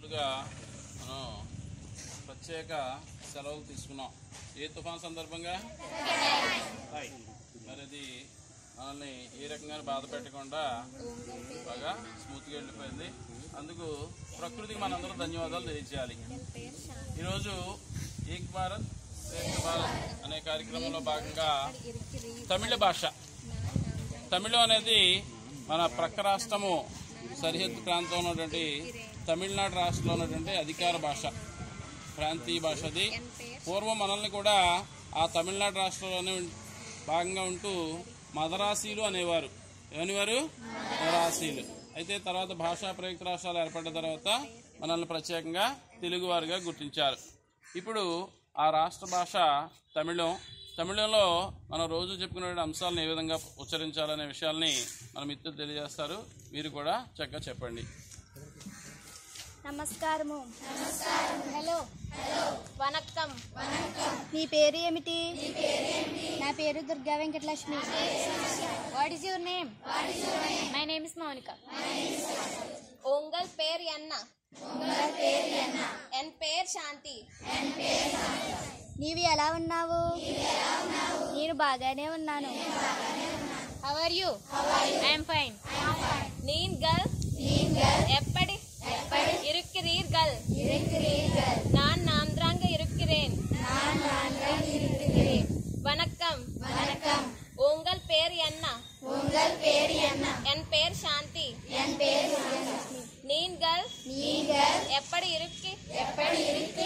ముందుగా మనం ప్రత్యేక సెలవులు తీసుకున్నాం ఏ తుఫాన్ సందర్భంగా హాయ్. మరి అది మనల్ని ఏ రకంగా బాధ పెట్టకుండా బాగా స్మూత్గా వెళ్ళిపోయింది అందుకు ప్రకృతికి మనందరం ధన్యవాదాలు తెలియజేయాలి ఈరోజు ఏక్ భారత్ శ్రేష్ఠ భారత్ అనే కార్యక్రమంలో భాగంగా తమిళ భాష తమిళం అనేది మన ప్రక్క రాష్ట్రము సరిహద్దు ప్రాంతంలో ఉన్నటువంటి తమిళనాడు రాష్ట్రంలో ఉన్నటువంటి అధికార భాష ప్రాంతీయ భాష అది పూర్వం మనల్ని కూడా ఆ తమిళనాడు రాష్ట్రంలోనే ఉం- భాగంగా ఉంటూ మదరాసీలు అనేవారు ఏమనేవారు మదరాసీలు అయితే తర్వాత భాషా ప్రయుక్త రాష్ట్రాలు ఏర్పడిన తర్వాత మనల్ని ప్రత్యేకంగా తెలుగువారుగా గుర్తించారు ఇప్పుడు ఆ రాష్ట్ర భాష తమిళం తమిళంలో మనం రోజు చెప్పుకునే అంశాలను ఏ విధంగా ఉచ్చరించాలనే విషయాల్ని మన మిత్రులు తెలియజేస్తారు మీరు కూడా చక్కగా చెప్పండి నమస్కారము హలో వనక్కం మీ పేరు ఏమిటి నా పేరు Durga Venkatalakshmi what is your name my name is Mounika உங்கள் பேர் என்ன என் பெயர் சாந்தி నీవు ఎలా ఉన్నావు నేను బాగానే ఉన్నాను How are you? I am fine. நீங்கள் எப்படி இருக்கிறீர்கள் நான் நன்றாக இருக்கிறேன் வணக்கம் வணக்கம் உங்கள் பேர் என்ன உங்கள் பேர் என்ன என் பெயர் சாந்தி என் பெயர் நீங்கள் நீங்கள் எப்படி இருக்கு எப்படி